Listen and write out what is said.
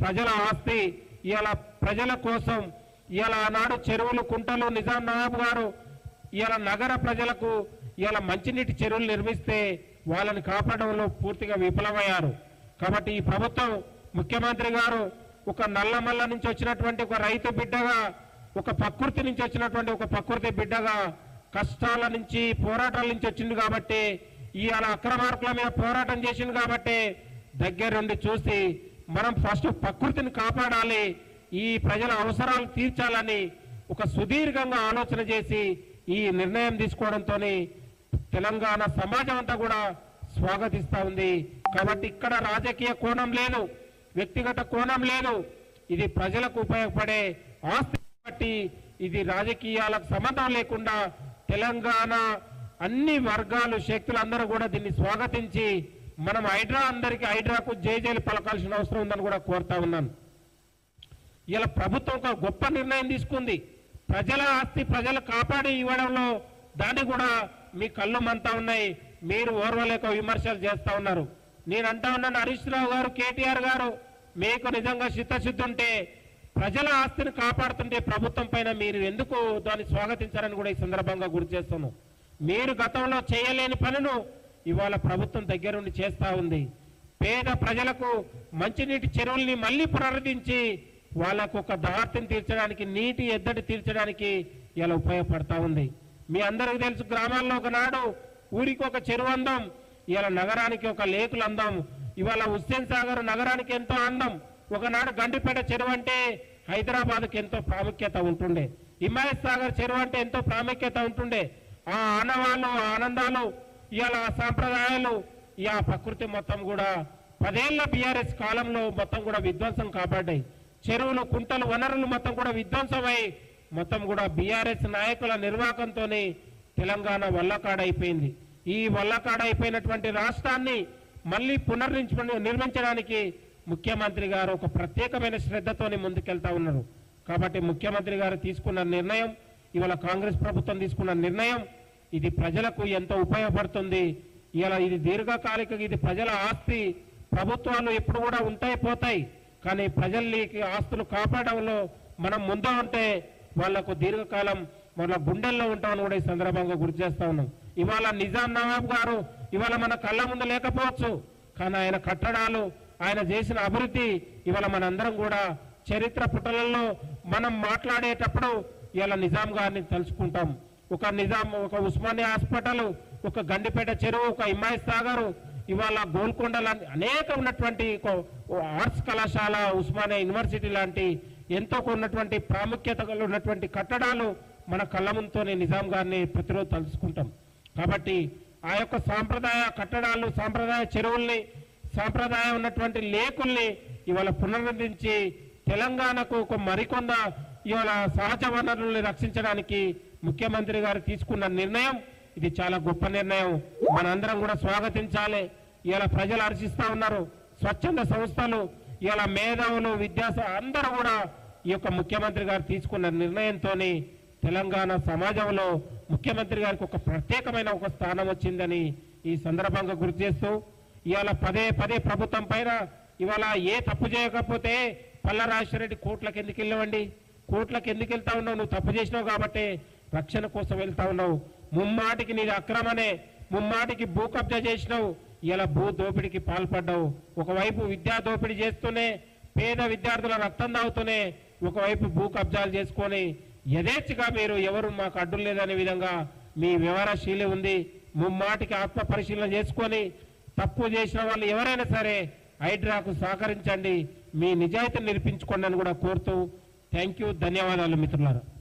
ప్రజల ఆస్తి ఇవాళ ప్రజల కోసం ఇవాళ ఆనాడు చెరువులు కుంటలు నిజాం నవాబు గారు ఇవాళ నగర ప్రజలకు ఇవాళ మంచినీటి చెరువులు నిర్మిస్తే వాళ్ళని కాపాడడంలో పూర్తిగా విఫలమయ్యారు కాబట్టి ఈ ప్రభుత్వం ముఖ్యమంత్రి గారు ఒక నల్లమల్ల నుంచి వచ్చినటువంటి ఒక రైతు బిడ్డగా ఒక ప్రకృతి నుంచి వచ్చినటువంటి ఒక ప్రకృతి బిడ్డగా కష్టాల నుంచి పోరాటాల నుంచి వచ్చింది కాబట్టి ఇవాళ అక్రమార్కుల మీద పోరాటం చేసింది కాబట్టి దగ్గరుండి చూసి మనం ఫస్ట్ ప్రకృతిని కాపాడాలి ఈ ప్రజల అవసరాలు తీర్చాలని ఒక సుదీర్ఘంగా ఆలోచన చేసి ఈ నిర్ణయం తీసుకోవడంతో తెలంగాణ సమాజం అంతా కూడా స్వాగతిస్తా ఉంది కాబట్టి ఇక్కడ రాజకీయ కోణం లేదు వ్యక్తిగత కోణం లేదు ఇది ప్రజలకు ఉపయోగపడే ఆస్తి కాబట్టి ఇది రాజకీయాలకు సంబంధం లేకుండా తెలంగాణ అన్ని వర్గాలు శక్తులు అందరూ కూడా దీన్ని స్వాగతించి మనం హైడ్రా అందరికీ హైడ్రాకు జైజైలు పలకాల్సిన అవసరం ఉందని కూడా కోరుతా ఉన్నాను ఇలా ప్రభుత్వం ఒక గొప్ప నిర్ణయం తీసుకుంది ప్రజల ఆస్తి ప్రజలు కాపాడి ఇవ్వడంలో దాన్ని కూడా మీ కళ్ళు మంతా ఉన్నాయి మీరు ఓర్వలేక విమర్శలు చేస్తా ఉన్నారు నేను అంటా ఉన్నాను హరీష్ రావు గారు కేటీఆర్ గారు మీకు నిజంగా చిత్తశుద్ధి ఉంటే ప్రజల ఆస్తిని కాపాడుతుంటే ప్రభుత్వం పైన మీరు ఎందుకు దాన్ని స్వాగతించారని కూడా ఈ సందర్భంగా గుర్తు చేస్తున్నాను మీరు గతంలో చేయలేని పనులు ఇవాళ ప్రభుత్వం దగ్గరుండి చేస్తా ఉంది పేద ప్రజలకు మంచినీటి చెరువుల్ని మళ్ళీ పునరుద్ధరించి వాళ్ళకు ఒక దార్తిని తీర్చడానికి నీటి ఎద్దడి తీర్చడానికి ఇలా ఉపయోగపడతా ఉంది మీ అందరికీ తెలుసు గ్రామాల్లో ఒకనాడు ఊరికి ఒక చెరువు అందం ఇవాళ నగరానికి ఒక లేకులు అందం ఇవాళ హుస్సేన్ సాగర్ నగరానికి ఎంతో అందం ఒకనాడు గండిపేట చెరువు అంటే హైదరాబాద్కి ఎంతో ప్రాముఖ్యత ఉంటుండే హిమాయత్ సాగర్ చెరువు అంటే ఎంతో ప్రాముఖ్యత ఉంటుండే ఆ ఆనవాళ్ళు ఆ ఆనందాలు ఇవాళ ఆ సాంప్రదాయాలు ఈ ఆ ప్రకృతి మొత్తం కూడా పదేళ్ల బీఆర్ఎస్ కాలంలో మొత్తం కూడా విధ్వంసం కాపాడ్డాయి చెరువులు కుంటలు వనరులు మొత్తం కూడా విధ్వంసమై మొత్తం కూడా బీఆర్ఎస్ నాయకుల నిర్వాహకంతో తెలంగాణ వల్లకాడైపోయింది ఈ వల్లకాడైపోయినటువంటి రాష్ట్రాన్ని మళ్ళీ పునర్నిర్మించ నిర్మించడానికి ముఖ్యమంత్రి గారు ఒక ప్రత్యేకమైన శ్రద్ధతోని ముందుకెళ్తా ఉన్నారు కాబట్టి ముఖ్యమంత్రి గారు తీసుకున్న నిర్ణయం ఇవాళ కాంగ్రెస్ ప్రభుత్వం తీసుకున్న నిర్ణయం ఇది ప్రజలకు ఎంతో ఉపయోగపడుతుంది ఇలా ఇది దీర్ఘకాలిక ఇది ప్రజల ఆస్తి ప్రభుత్వాలు ఎప్పుడు కూడా ఉంటాయి పోతాయి కానీ ప్రజల్ని ఆస్తులు కాపాడడంలో మనం ముందు ఉంటే వాళ్లకు దీర్ఘకాలం వాళ్ళ గుండెల్లో ఉంటామని కూడా ఈ సందర్భంగా గుర్తు చేస్తా ఉన్నాం ఇవాళ నిజాం నవాబ్ గారు ఇవాళ మన కళ్ళ ముందు లేకపోవచ్చు కానీ ఆయన కట్టడాలు ఆయన చేసిన అభివృద్ధి ఇవాళ మనందరం కూడా చరిత్ర పుటలలో మనం మాట్లాడేటప్పుడు ఇవాళ నిజాం గారిని తలుచుకుంటాం ఒక నిజాం ఒక ఉస్మానియా హాస్పిటల్ ఒక గండిపేట చెరువు ఒక హిమాయత్ సాగర్ ఇవాళ గోల్కొండ లాంటి అనేక ఉన్నటువంటి ఒక- ఓ ఆర్ట్స్ కళాశాల ఉస్మానియా యూనివర్సిటీ లాంటి ఎంతో ఉన్నటువంటి ప్రాముఖ్యత గల ఉన్నటువంటి కట్టడాలు మన కళ్ళ ముందుతోనే నిజాం గారిని ప్రతిరోజు తలుచుకుంటాం కాబట్టి ఆ యొక్క సాంప్రదాయ కట్టడాలు సాంప్రదాయ చెరువుల్ని సాంప్రదాయం ఉన్నటువంటి లేకుల్ని ఇవాళ పునరుద్ధరించి తెలంగాణకు ఒక మరికొన్న ఇవాళ సహజ వనరుల్ని రక్షించడానికి ముఖ్యమంత్రి గారు తీసుకున్న నిర్ణయం ఇది చాలా గొప్ప నిర్ణయం మనందరం కూడా స్వాగతించాలి ఇవాళ ప్రజలు హర్షిస్తా ఉన్నారు స్వచ్ఛంద సంస్థలు ఇవాళ మేధావులు విద్యాస అందరూ కూడా ఈ యొక్క ముఖ్యమంత్రి గారు తీసుకున్న నిర్ణయంతోని తెలంగాణ సమాజంలో ముఖ్యమంత్రి గారికి ఒక ప్రత్యేకమైన ఒక స్థానం వచ్చిందని ఈ సందర్భంగా గుర్తు చేస్తూ ఇవాళ పదే పదే ప్రభుత్వం పైన ఇవాళ ఏ తప్పు చేయకపోతే పల్లరాజరెడ్డి కోట్లకు ఎందుకు వెళ్ళవండి కోట్లకు ఎందుకు వెళ్తా ఉన్నావు నువ్వు తప్పు చేసినావు కాబట్టి రక్షణ కోసం వెళ్తా ఉన్నావు ముమ్మాటికి నీది అక్రమనే ముమ్మాటికి భూ కబ్జా చేసినావు ఇలా భూ దోపిడీకి పాల్పడ్డావు ఒకవైపు విద్యా దోపిడీ చేస్తూనే పేద విద్యార్థుల రక్తం తాగుతూనే ఒకవైపు భూ కబ్జాలు చేసుకొని యథేచ్ఛగా మీరు ఎవరు మాకు అడ్డు లేదనే విధంగా మీ వివరశీలి ఉంది ముమ్మాటికి ఆత్మ పరిశీలన చేసుకొని తప్పు చేసిన వాళ్ళు ఎవరైనా సరే హైడ్రాకు సహకరించండి మీ నిజాయితీని నిరూపించుకోండి అని కూడా కోరుతూ థ్యాంక్ యూ ధన్యవాదాలు మిత్రులారా